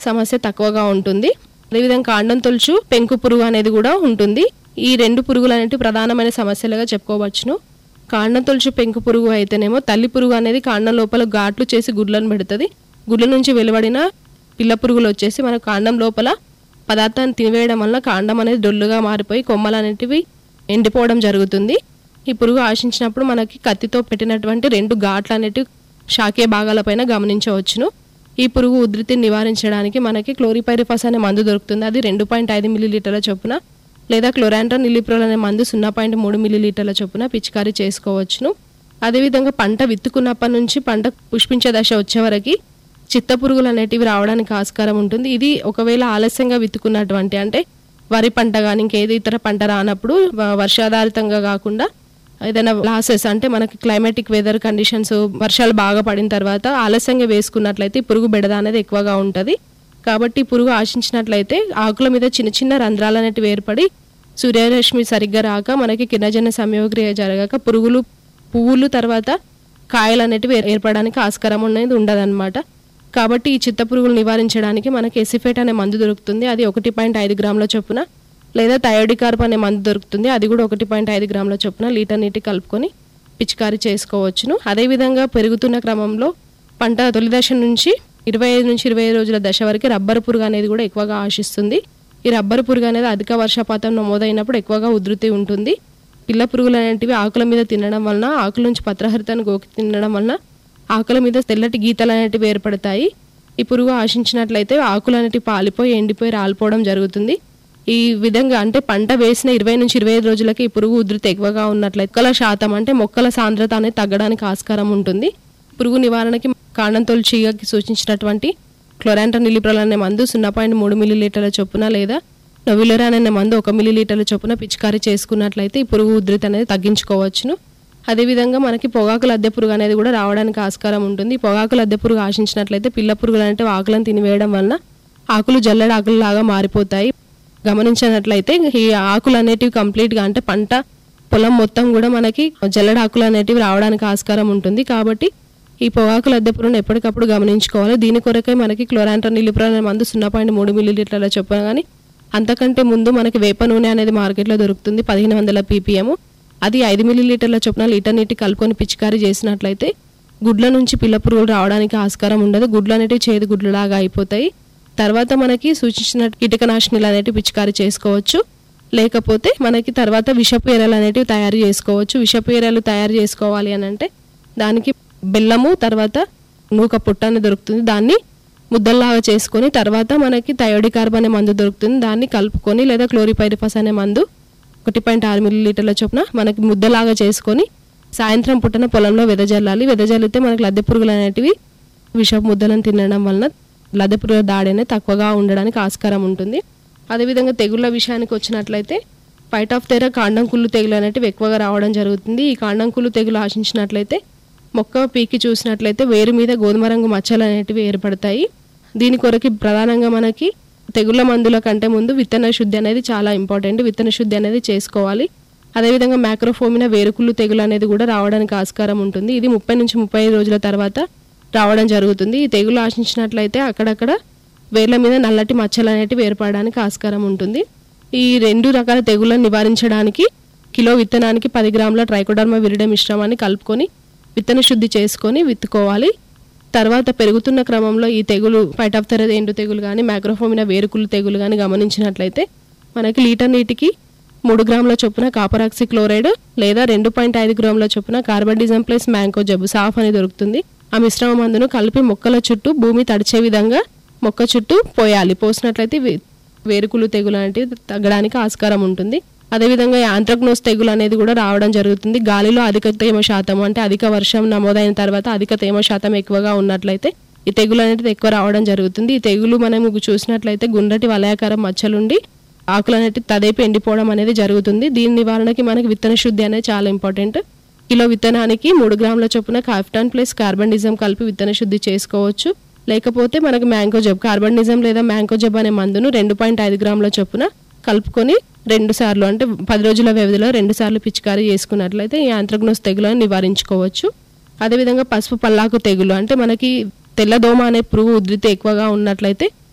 సమస్య తక్కువగా ఉంటుంది అదేవిధంగా కాండం తొలుచు పెంకు పురుగు అనేది కూడా ఉంటుంది ఈ రెండు పురుగులు అనేవి ప్రధానమైన సమస్యలుగా చెప్పుకోవచ్చును కాండం తొలుచు పెంకు పురుగు అయితేనేమో తల్లి పురుగు అనేది కాండం లోపల ఘాట్లు చేసి గుడ్లను పెడుతుంది గుడ్ల నుంచి వెలువడిన పిల్ల పురుగులు వచ్చేసి మన కాండం లోపల పదార్థాన్ని తినివేయడం వల్ల కాండం అనేది డొల్లుగా మారిపోయి కొమ్మలు అనేటివి ఎండిపోవడం జరుగుతుంది ఈ పురుగు ఆశించినప్పుడు మనకి కత్తితో పెట్టినటువంటి రెండు ఘాట్లు అనేటివి శాఖీయ భాగాలపైన గమనించవచ్చును ఈ పురుగు ఉధృతిని నివారించడానికి మనకి క్లోరిపైరిఫాస్ అనే మందు దొరుకుతుంది అది రెండు పాయింట్ ఐదు మిల్లీలీటర్ల చొప్పున లేదా క్లోరాంట్రాన్ నిలిప్రోల్ అనే మందు సున్నా పాయింట్ మూడు మిల్లీలీటర్ల చొప్పున పిచికారీ చేసుకోవచ్చును అదేవిధంగా పంట విత్తుకున్నప్పటి నుంచి పంట పుష్పించే దశ వచ్చే వరకు చిత్త పురుగులు అనేటివి రావడానికి ఆస్కారం ఉంటుంది ఇది ఒకవేళ ఆలస్యంగా విత్తుకున్నటువంటి అంటే వరి పంట కానీ ఇంకేది ఇతర పంట రానప్పుడు వ- వర్షాధారితంగా కాకుండా ఏదైనా లాసెస్ అంటే మనకి క్లైమాటిక్ వెదర్ కండిషన్స్ వర్షాలు బాగా పడిన తర్వాత ఆలస్యంగా వేసుకున్నట్లయితే ఈ పురుగు బెడద అనేది ఎక్కువగా ఉంటుంది కాబట్టి ఈ పురుగు ఆశించినట్లయితే ఆకుల మీద చిన్న చిన్న రంధ్రాలు అనేటివి ఏర్పడి సూర్యరశ్మి సరిగ్గా రాక మనకి కిరణజన సంయోగక్రియ జరగక పురుగులు పువ్వులు తర్వాత కాయలు అనేటివి ఏర్- ఏర్పడడానికి ఆస్కారం అనేది ఉండదన్నమాట కాబట్టి ఈ చిత్త పురుగులు నివారించడానికి మనకి ఎసిఫేట్ అనే మందు దొరుకుతుంది అది ఒకటి పాయింట్ ఐదు గ్రాముల చొప్పున లేదా థయోడికార్ప్ అనే మందు దొరుకుతుంది అది కూడా ఒకటి పాయింట్ ఐదు గ్రాముల చొప్పున లీటర్ నీటి కలుపుకొని పిచికారీ చేసుకోవచ్చును అదేవిధంగా పెరుగుతున్న క్రమంలో పంట తొలి దశ నుంచి ఇరవై ఐదు నుంచి ఇరవై ఐదు రోజుల దశ వరకు రబ్బర్ పురుగు అనేది కూడా ఎక్కువగా ఆశిస్తుంది ఈ రబ్బర్ పురుగు అనేది అధిక వర్షపాతం నమోదైనప్పుడు ఎక్కువగా ఉధృతి ఉంటుంది పిల్ల పురుగులు అనేటివి ఆకుల మీద తినడం వలన ఆకుల నుంచి పత్రహరితాన్ని గోకి తినడం వలన ఆకుల మీద తెల్లటి గీతలు అనేటివి ఏర్పడతాయి ఈ పురుగు ఆశించినట్లయితే ఆకులు అనేటివి పాలిపోయి ఎండిపోయి రాలిపోవడం జరుగుతుంది ఈ విధంగా అంటే పంట వేసిన ఇరవై నుంచి ఇరవై ఐదు రోజులకి ఈ పురుగు ఉధృతి ఎక్కువగా ఉన్నట్లయితే మొక్కల శాతం అంటే మొక్కల సాంద్రత అనేది తగ్గడానికి ఆస్కారం ఉంటుంది పురుగు నివారణకి కాండం తొలిచిగకి సూచించినటువంటి క్లోరాంటర్ నిలిప్రల్ అనే మందు సున్నా పాయింట్ మూడు మిల్లీలీటర్ల చొప్పున లేదా నొవిలోరాన్ అనే మందు ఒక మిల్లీలీటర్ల చొప్పున పిచికారీ చేసుకున్నట్లయితే ఈ పురుగు ఉధృతి అనేది తగ్గించుకోవచ్చును అదేవిధంగా మనకి పొగాకు లద్దె పురుగు అనేది కూడా రావడానికి ఆస్కారం ఉంటుంది ఈ పొగాకు లద్దె పురుగు ఆశించినట్లయితే పిల్ల పురుగులు అంటే ఆకులను తినివేయడం వలన ఆకులు జల్లెడ ఆకులు లాగా మారిపోతాయి గమనించినట్లయితే ఈ ఆకులు అనేటివి కంప్లీట్గా అంటే పంట పొలం మొత్తం కూడా మనకి జల్లెడ ఆకులు అనేటివి రావడానికి ఆస్కారం ఉంటుంది కాబట్టి ఈ పొగాకు లద్దె పురుగును ఎప్పటికప్పుడు గమనించుకోవాలి దీని కొరకే మనకి క్లోరాంటర్ నిలిప్రోల్ అనే మందు సున్నా పాయింట్ మూడు మిల్లీలీటర్ల చొప్పున కానీ అంతకంటే ముందు మనకి వేప నూనె అనేది మార్కెట్లో దొరుకుతుంది పదిహేను వందల పీపీఎం అది ఐదు మిల్లీలీటర్ల చొప్పున లీటర్ నీటి కలుపుకొని పిచికారీ చేసినట్లయితే గుడ్ల నుంచి పిల్ల పురుగులు రావడానికి ఆస్కారం ఉండదు గుడ్లు అనేటివి చేదు గుడ్లలాగా అయిపోతాయి తర్వాత మనకి సూచించిన కీటకనాశినులు అనేటివి పిచికారీ చేసుకోవచ్చు లేకపోతే మనకి తర్వాత విషపు ఎరలు అనేటివి తయారు చేసుకోవచ్చు విషపు ఎరలు తయారు చేసుకోవాలి అని అంటే దానికి బెల్లము తర్వాత నూక పుట్ట అని దొరుకుతుంది దాన్ని ముద్దల్లాగా చేసుకొని తర్వాత మనకి థయోడికార్బ్ అనే మందు దొరుకుతుంది దాన్ని కలుపుకొని లేదా క్లోరిపైరిఫస్ అనే మందు ఒకటి పాయింట్ ఆరు మిల్లీలీటర్ల చొప్పున మనకి ముద్దలాగా చేసుకొని సాయంత్రం పుట్టన పొలంలో వెదజల్లాలి వెదజల్లితే మనకి లద్దె పురుగులు అనేటివి విషపు ముద్దలను తినడం వలన లద్దె పురుగుల దాడి అనేది తక్కువగా ఉండడానికి ఆస్కారం ఉంటుంది అదేవిధంగా తెగుళ్ళ విషయానికి వచ్చినట్లయితే ఫైట్ ఆఫ్ తెర కాండం కుళ్ళు తెగులు అనేటివి ఎక్కువగా రావడం జరుగుతుంది ఈ కాండం కుళ్ళు తెగులు ఆశించినట్లయితే మొక్క పీకి చూసినట్లయితే వేరు మీద గోధుమ రంగు మచ్చలు అనేటివి ఏర్పడతాయి దీని కొరకి ప్రధానంగా మనకి తెగుళ్ళ మందుల కంటే ముందు విత్తన శుద్ధి అనేది చాలా ఇంపార్టెంట్ విత్తన శుద్ధి అనేది చేసుకోవాలి అదేవిధంగా మ్యాక్రోఫోమినా వేరుకుళ్ళు తెగులు అనేది కూడా రావడానికి ఆస్కారం ఉంటుంది ఇది ముప్పై నుంచి ముప్పై ఐదు రోజుల తర్వాత రావడం జరుగుతుంది ఈ తెగులు ఆశించినట్లయితే అక్కడక్కడ వేర్ల మీద నల్లటి మచ్చలు అనేటివి ఏర్పడడానికి ఆస్కారం ఉంటుంది ఈ రెండు రకాల తెగులను నివారించడానికి కిలో విత్తనానికి పది గ్రాముల ట్రైకోడర్మా విరిడే మిశ్రమాన్ని కలుపుకొని విత్తన శుద్ధి చేసుకొని విత్తుకోవాలి తర్వాత పెరుగుతున్న క్రమంలో ఈ తెగులు పైటాఫ్తెర ఎండు తెగులు కానీ మ్యాక్రోఫోమినా వేరుకులు తెగులు కానీ గమనించినట్లయితే మనకి లీటర్ నీటికి మూడు గ్రాముల చొప్పున కాపరాక్సి క్లోరైడ్ లేదా రెండు పాయింట్ ఐదు గ్రాముల చొప్పున కార్బన్డిజం ప్లస్ మ్యాంకో జబ్బు సాఫ్ అని దొరుకుతుంది ఆ మిశ్రమ మందును కలిపి మొక్కల చుట్టూ భూమి తడిచే విధంగా మొక్క చుట్టూ పోయాలి పోసినట్లయితే వే- వేరుకులు తెగులు అనేటివి తగ్గడానికి ఆస్కారం ఉంటుంది అదేవిధంగా యాంత్రగ్నోస్ తెగులు అనేది కూడా రావడం జరుగుతుంది గాలిలో అధిక తేమ శాతం అంటే అధిక వర్షం నమోదైన తర్వాత అధిక తేమ శాతం ఎక్కువగా ఉన్నట్లయితే ఈ తెగులు అనేది ఎక్కువ రావడం జరుగుతుంది ఈ తెగులు మనం చూసినట్లయితే గుండ్రటి వలయాకారం మచ్చలుండి ఆకులు అనేవి తదేపి ఎండిపోవడం అనేది జరుగుతుంది దీని నివారణకి మనకి విత్తన శుద్ధి అనేది చాలా ఇంపార్టెంట్ కిలో విత్తనానికి మూడు గ్రాముల చొప్పున కాఫ్టాన్ ప్లస్ కార్బన్డిజం కలిపి విత్తన శుద్ధి చేసుకోవచ్చు లేకపోతే మనకి మ్యాంగో జబ్ కార్బన్డిజం లేదా మ్యాంగో జబ్ అనే మందును రెండు పాయింట్ ఐదు గ్రాముల చొప్పున కలుపుకొని రెండు సార్లు అంటే పది రోజుల వ్యవధిలో రెండు సార్లు పిచికారీ చేసుకున్నట్లయితే ఈ ఆంత్రగ్నోస్ తెగులను నివారించుకోవచ్చు అదేవిధంగా పసుపు పల్లాకు తెగులు అంటే మనకి తెల్లదోమ అనే పురుగు ఉధృతి ఎక్కువగా ఉన్నట్లయితే